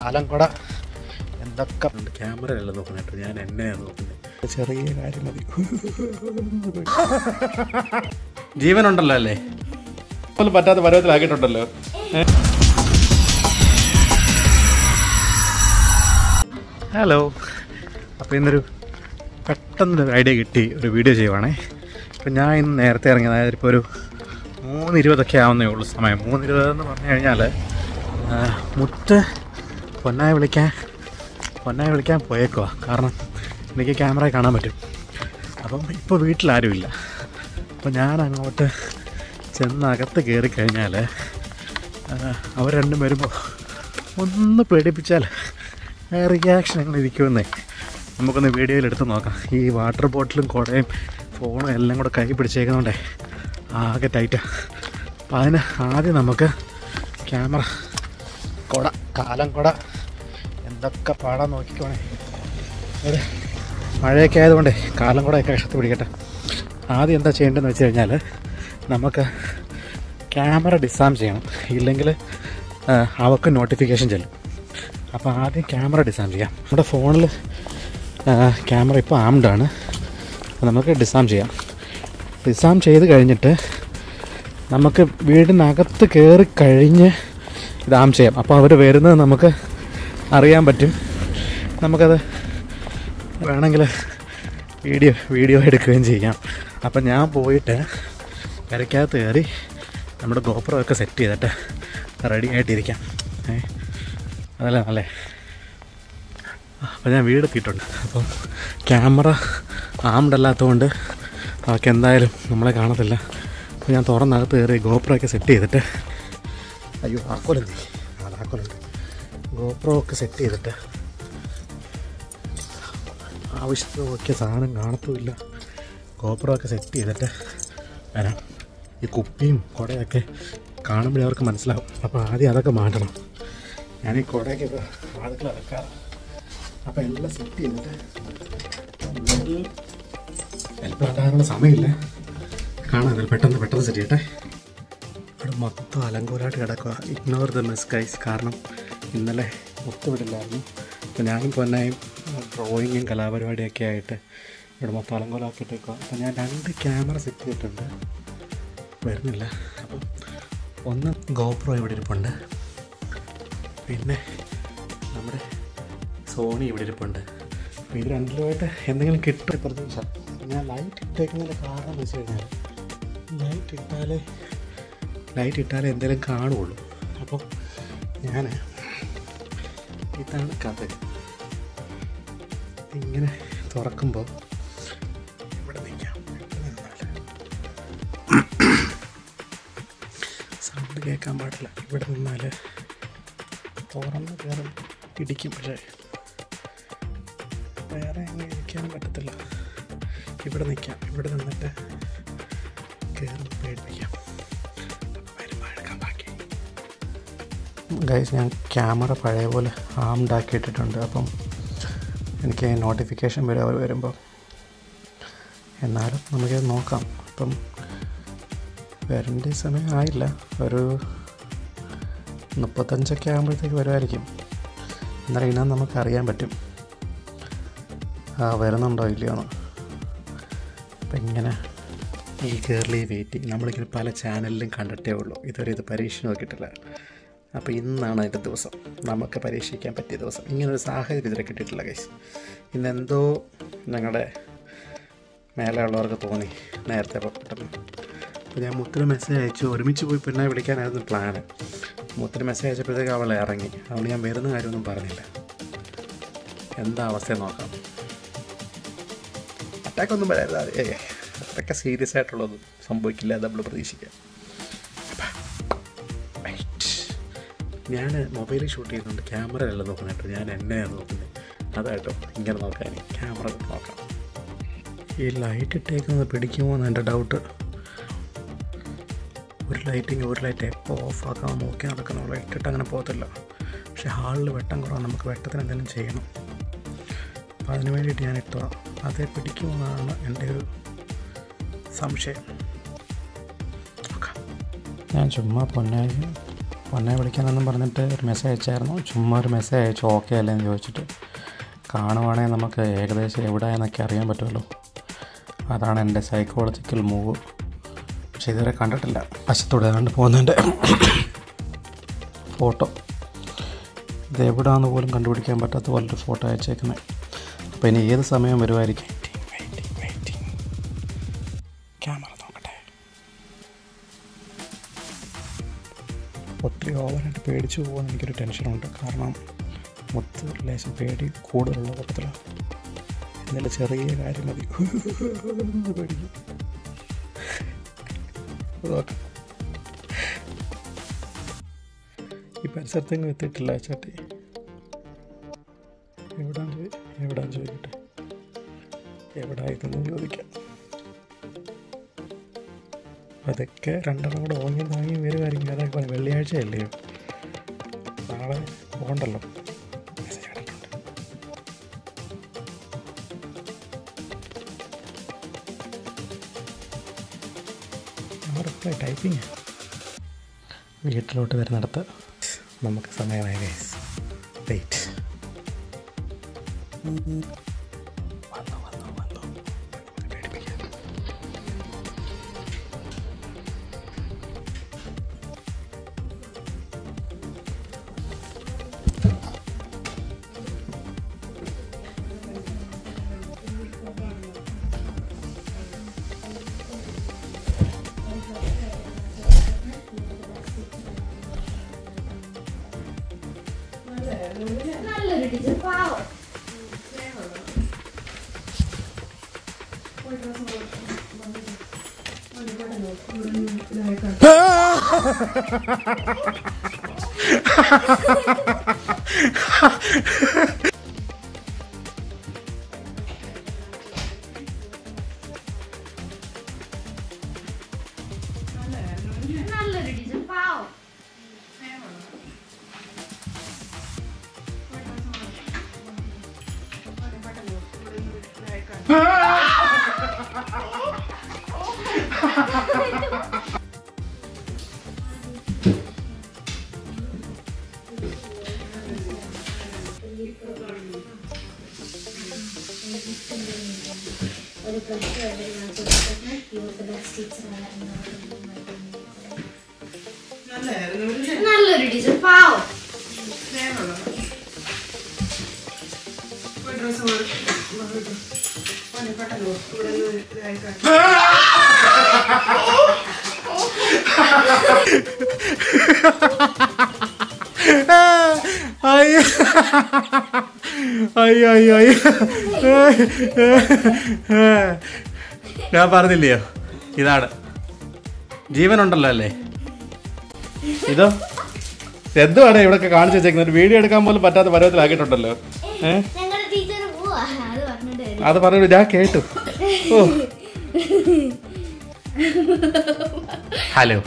കാലം കൂട എന്തൊക്കെ ക്യാമറ അല്ല നോക്കുന്നത് ഞാൻ എന്നെയാണ് നോക്കുന്നത് ചെറിയ കാര്യം മതി ജീവനുണ്ടല്ലോ അല്ലേ പോലും പറ്റാത്ത പരുവത്തിലാക്കിയിട്ടുണ്ടല്ലോ ഹലോ അപ്പോൾ ഇന്നൊരു പെട്ടെന്നൊരു ഐഡിയ കിട്ടി ഒരു വീഡിയോ ചെയ്യുവാണേ ഇപ്പം ഞാൻ ഇന്ന് നേരത്തെ ഇറങ്ങിയത് അതായത് ഇപ്പോൾ ഒരു മൂന്ന് ഇരുപതൊക്കെ ആവുന്നേ ഉള്ളൂ സമയം മൂന്ന് ഇരുപതെന്ന് പറഞ്ഞു കഴിഞ്ഞാൽ ആ, മുത്ത് പൊന്നായി വിളിക്കാൻ പൊന്നായി വിളിക്കാൻ പോയേക്കുവാ കാരണം എനിക്ക് ക്യാമറ കാണാൻ പറ്റും അപ്പം ഇപ്പോൾ വീട്ടിലാരുമില്ല അപ്പോൾ ഞാൻ അങ്ങോട്ട് ചെന്ന് അകത്ത് കയറി കഴിഞ്ഞാൽ അവർ രണ്ടും വരുമ്പോൾ ഒന്ന് പേടിപ്പിച്ചാൽ റിയാക്ഷൻ എങ്ങനെ ഇരിക്കുമെന്നേ നമുക്കൊന്ന് വീഡിയോയിൽ എടുത്ത് നോക്കാം ഈ വാട്ടർ ബോട്ടിലും കുടയും ഫോണും എല്ലാം കൂടെ കൈ പിടിച്ചേക്കുന്നതുകൊണ്ടേ ആകെ ടൈറ്റാ അപ്പം അതിന് ആദ്യം നമുക്ക് ക്യാമറ കുട കാലം കുട എന്തൊക്കെ പാടാൻ നോക്കിക്കോണേ ഒരു മഴയൊക്കെ ആയതുകൊണ്ടേ കാലം കുടയൊക്കെ കഷത്ത് പിടിക്കട്ടെ ആദ്യം എന്താ ചെയ്യേണ്ടതെന്ന് വെച്ച് കഴിഞ്ഞാൽ നമുക്ക് ക്യാമറ ഡിസാം ചെയ്യണം ഇല്ലെങ്കിൽ ആ, അവർക്ക് നോട്ടിഫിക്കേഷൻ ചെല്ലും അപ്പോൾ ആദ്യം ക്യാമറ ഡിസാം ചെയ്യാം നമ്മുടെ ഫോണിൽ ക്യാമറ ഇപ്പോൾ ആംഡാണ് അപ്പോൾ നമുക്ക് ഡിസാം ചെയ്യാം ഡിസാം ചെയ്ത് കഴിഞ്ഞിട്ട് നമുക്ക് വീടിനകത്ത് കയറി കഴിഞ്ഞ് ഇത് ആം ചെയ്യാം അപ്പോൾ അവർ വരുന്നത് നമുക്ക് അറിയാൻ പറ്റും നമുക്കത് വേണമെങ്കിൽ വീഡിയോ വീഡിയോ എടുക്കുകയും ചെയ്യാം അപ്പം ഞാൻ പോയിട്ട് കരയ്ക്കകത്ത് കയറി നമ്മുടെ ഗോപുരം ഒക്കെ സെറ്റ് ചെയ്തിട്ട് റെഡി ആയിട്ടിരിക്കാം ഏ അതല്ലേ നല്ലേ അപ്പോൾ ഞാൻ വീടെത്തിയിട്ടുണ്ട് അപ്പം ക്യാമറ ആംഡല്ലാത്തതുകൊണ്ട് അവർക്ക് എന്തായാലും നമ്മളെ കാണത്തില്ല അപ്പോൾ ഞാൻ തുറന്നകത്ത് കയറി ഗോപ്രോ സെറ്റ് ചെയ്തിട്ട് അയ്യോ ആക്കോലെന്തി ആ ആക്കോലുണ്ട് ഗോപ്രോ ഒക്കെ സെറ്റ് ചെയ്തിട്ട് ആവശ്യത്തിന് നോക്കിയ സാധനം കാണത്തുമില്ല ഗോപ്രോ ഒക്കെ സെറ്റ് ചെയ്തിട്ട് വരാം ഈ കുപ്പിയും കുടയൊക്കെ കാണുമ്പോഴേ അവർക്ക് മനസ്സിലാവും അപ്പോൾ ആദ്യം അതൊക്കെ മാറ്റണം ഞാൻ ഈ കുടയൊക്കെ വാതിക്കൽ ഇറക്കാം അപ്പോൾ എല്ലാം സെറ്റ് ചെയ്തിട്ട് ചിലപ്പോൾ അതാനുള്ള സമയമില്ല കാണാൻ പെട്ടെന്ന് പെട്ടെന്ന് സെറ്റ് ചെയ്യട്ടെ ഇവിടെ മൊത്തം അലങ്കോലായിട്ട് കിടക്കുക ഇഗ്നോർ ദ മിസ് ഗൈസ് കാരണം ഇന്നലെ ഒത്തുവിടില്ലായിരുന്നു അപ്പോൾ ഞാനും പൊന്നായും ഡ്രോയിങ്ങും കലാപരിപാടിയൊക്കെ ആയിട്ട് ഇവിടെ മൊത്തം അലങ്കോലാക്കിയിട്ടേക്കുക അപ്പോൾ ഞാൻ രണ്ട് ക്യാമറ സെറ്റ് ചെയ്തിട്ടുണ്ട് വരുന്നില്ല അപ്പം ഒന്ന് ഗോപ്രോ ഇവിടെ ഇരിപ്പുണ്ട് പിന്നെ നമ്മുടെ സോണി ഇവിടെ ഇരിപ്പുണ്ട് അപ്പോൾ ഇത് രണ്ടിലുമായിട്ട് എന്തെങ്കിലും കിട്ടും പ്രതീക്ഷ ഞാൻ ലൈറ്റ് ഇട്ടേക്കുന്നതിൻ്റെ കാരണം എന്ന് വെച്ച് കഴിഞ്ഞാൽ ലൈറ്റ് ഇട്ടാലേ ലൈറ്റ് ഇട്ടാലേ എന്തെങ്കിലും കാണുള്ളൂ അപ്പോൾ ഞാൻ ഇതാണ് കഥ ഇങ്ങനെ തുറക്കുമ്പോൾ ഇവിടെ നിൽക്കാം ഇവിടെ നിന്നാൽ സൗണ്ട് കേൾക്കാൻ പാടില്ല ഇവിടെ നിന്നാൽ തുറന്ന് കയറി ഇടിക്കും പക്ഷേ വേറെ എങ്ങനെ ഇരിക്കാനും പറ്റത്തില്ല ഇവിടെ നിൽക്കാം ഇവിടെ നിന്നിട്ട് കയറി പേടിപ്പിക്കാം വരുമ്പോൾ എടുക്കാൻ ബാക്കി ഗൈസ് ഞാൻ ക്യാമറ പഴയ പോലെ ആംഡാക്കി ഇട്ടിട്ടുണ്ട് അപ്പം എനിക്ക് നോട്ടിഫിക്കേഷൻ വരും അവർ വരുമ്പോൾ എന്നാലും നമുക്കത് നോക്കാം അപ്പം വരേണ്ട സമയം ആയില്ല ഒരു മുപ്പത്തഞ്ചൊക്കെ ആകുമ്പോഴത്തേക്ക് വരുമായിരിക്കും എന്നാലും ഇതിനകത്ത് നമുക്ക് അറിയാൻ പറ്റും ആ വരുന്നുണ്ടോ ഇല്ലയോ എന്ന് അപ്പം ഇങ്ങനെ ഈ കേരളീ വെയിറ്റിംഗ് നമ്മളിങ്ങനെ പല ചാനലിലും കണ്ടിട്ടേ ഉള്ളൂ ഇതുവരെ ഇത് പരീക്ഷ നോക്കിയിട്ടില്ല അപ്പോൾ ഇന്നാണ് അതിൻ്റെ ദിവസം നമുക്ക് പരീക്ഷിക്കാൻ പറ്റിയ ദിവസം ഇങ്ങനൊരു സാഹചര്യം ഇതുവരെ കിട്ടിയിട്ടില്ല കൈസ് ഇന്നെന്തോ ഞങ്ങളുടെ മേലെയുള്ളവർക്ക് തോന്നി നേരത്തെ പെട്ടെന്ന് അപ്പോൾ ഞാൻ മുത്തിന് മെസ്സേജ് അയച്ചു ഒരുമിച്ച് പോയി പിന്നെ വിളിക്കാനായിരുന്നു പ്ലാന് മുത്തിന് മെസ്സേജ് അയച്ചപ്പോഴത്തേക്ക് അവൾ ഇറങ്ങി അതുകൊണ്ട് ഞാൻ വരുന്ന കാര്യമൊന്നും പറഞ്ഞില്ല എന്താ അവസ്ഥ നോക്കാം അറ്റാക്ക് ഒന്നും വരാതെ ഏ അതൊക്കെ സീരിയസ് ആയിട്ടുള്ളതൊന്നും സംഭവിക്കില്ല അത് നമ്മൾ പ്രതീക്ഷിക്കാം ഞാൻ മൊബൈലിൽ ഷൂട്ട് ചെയ്യുന്നുണ്ട് ക്യാമറയല്ല നോക്കുന്നത് കേട്ടോ ഞാൻ എന്നെയാണ് നോക്കുന്നത് അതാട്ടോ ഇങ്ങനെ നോക്കാൻ ക്യാമറ നോക്കാം ഈ ലൈറ്റ് ഇട്ടേക്കുന്നത് പിടിക്കുമോ എന്ന് എൻ്റെ ഡൗട്ട് ഒരു ലൈറ്റിങ് ഒരു ലൈറ്റ് എപ്പോൾ ഓഫ് ആക്കാൻ നോക്കി നടക്കണം ലൈറ്റ് ഇട്ട് അങ്ങനെ പോകത്തില്ല പക്ഷേ ഹാളിൽ വെട്ടം കുറവാണ് നമുക്ക് വെട്ടത്തിന് എന്തെങ്കിലും ചെയ്യണം അപ്പോൾ അതിന് വേണ്ടിയിട്ട് ഞാൻ ഇട്ടതാണ് അതേ പിടിക്കുമോ എന്നാണ് എൻ്റെ ഒരു സംശയം നോക്കാം ഞാൻ ചുമ്മാ പൊന്നായി പൊന്നെ വിളിക്കാനെന്നും പറഞ്ഞിട്ട് ഒരു മെസ്സേജ് അയച്ചായിരുന്നു ചുമ്മാ ഒരു മെസ്സേജ് അയച്ചു ഓക്കെ അല്ലേ എന്ന് ചോദിച്ചിട്ട് കാണുവാണെങ്കിൽ നമുക്ക് ഏകദേശം എവിടെയെന്നൊക്കെ അറിയാൻ പറ്റുമല്ലോ അതാണ് എൻ്റെ സൈക്കോളജിക്കൽ മൂവ് പക്ഷെ ഇതുവരെ കണ്ടിട്ടില്ല വശത്തൂടെ കണ്ട് പോകുന്നതിൻ്റെ ഫോട്ടോ ഇത് എവിടാന്ന് പോലും കണ്ടുപിടിക്കാൻ പറ്റാത്ത പോലൊരു ഫോട്ടോ അയച്ചേക്കുന്നത് അപ്പോൾ ഇനി ഏത് സമയം വരുമായിരിക്കും ക്യാമറ നോക്കട്ടെ ഒത്തിരി ഓവറായിട്ട് പേടിച്ചു പോകാൻ എനിക്കൊരു ടെൻഷനുണ്ട് കാരണം മൊത്ത ലേശം പേടി കൂടുതലുള്ള കൂട്ടത്തിലാണ് എന്നാലും ചെറിയ കാര്യം മതി പേടിക്കും നോക്കാം ഈ പരിസരത്തെങ്ങും എത്തിയിട്ടില്ല ചേട്ടി എവിടാന്ന് ചോദി എവിടാന്ന് ചോദിക്കട്ടെ എവിടായിട്ടെന്ന് ചോദിക്കാം അതൊക്കെ രണ്ടെണ്ണം കൂടെ ഓങ്ങി താങ്ങി വരുമായിരിക്കും അതൊക്കെ പറയും വെള്ളിയാഴ്ചയല്ലയോ നാളെ പോകണ്ടല്ലോ മെസ്സേജ് കണ്ടിട്ടുണ്ട് റിപ്ലൈ ടൈപ്പിങ് വീട്ടിലോട്ട് വരുന്നിടത്ത് നമുക്ക് സമയമായി ഗൈസ് വെയിറ്റ് വന്നു വന്നു വന്നു പേടിപ്പിക്കാം നല്ലൊരു ടീച്ചർ പാവം നല്ലൊരു ടീച്ചർ പാവം ഒരു പ്ലസ് ടു വരെ ഞാൻ കൊടുത്തിട്ട് യൂത്ത് ബെസ്റ്റ് ടീച്ചറായിരുന്നു നല്ലൊരു ടീച്ചർ പാവം അയ്യോ അയ്യോ അയ്യോ അയ്യോ ഞാൻ പറഞ്ഞില്ലയോ ഇതാണ് ജീവനുണ്ടല്ലോ അല്ലേ ഇതോ എന്തുവാണ് ഇവിടെ കാണിച്ചു വെച്ചേക്കുന്നത് ഒരു വീഡിയോ എടുക്കാൻ പോലും പറ്റാത്ത പരുവത്തിലാക്കിയിട്ടുണ്ടല്ലോ ഏ ഞങ്ങളുടെ ടീച്ചർ പോവാ അത് പറഞ്ഞിട്ട് വരും അത് പറഞ്ഞിട്ട് ഞാൻ കേട്ടു ഓ ഹലോ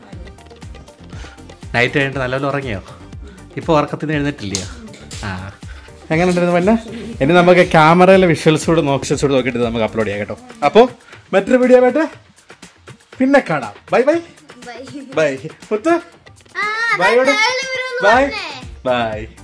നൈറ്റ് കഴിഞ്ഞിട്ട് നല്ലപോലെ ഉറങ്ങിയോ ഇപ്പോൾ ഉറക്കത്തിന് എഴുന്നേറ്റില്ലയോ ആ എങ്ങനെ ഉണ്ടായിരുന്നു പിന്നെ ഇനി നമുക്ക് ക്യാമറയിലെ വിഷ്വൽസ് കൂടെ നോക്കി കൂടെ നോക്കിയിട്ട് നമുക്ക് അപ്ലോഡ് ചെയ്യാം കേട്ടോ അപ്പോൾ മറ്റൊരു വീഡിയോ ആയിട്ട് പിന്നെ കാണാം ബൈ ബൈ ബൈ ബൈ മുത്ത് ആ ബൈ താഴെ വരുമെന്ന് ബൈ പറഞ്ഞേ ബൈ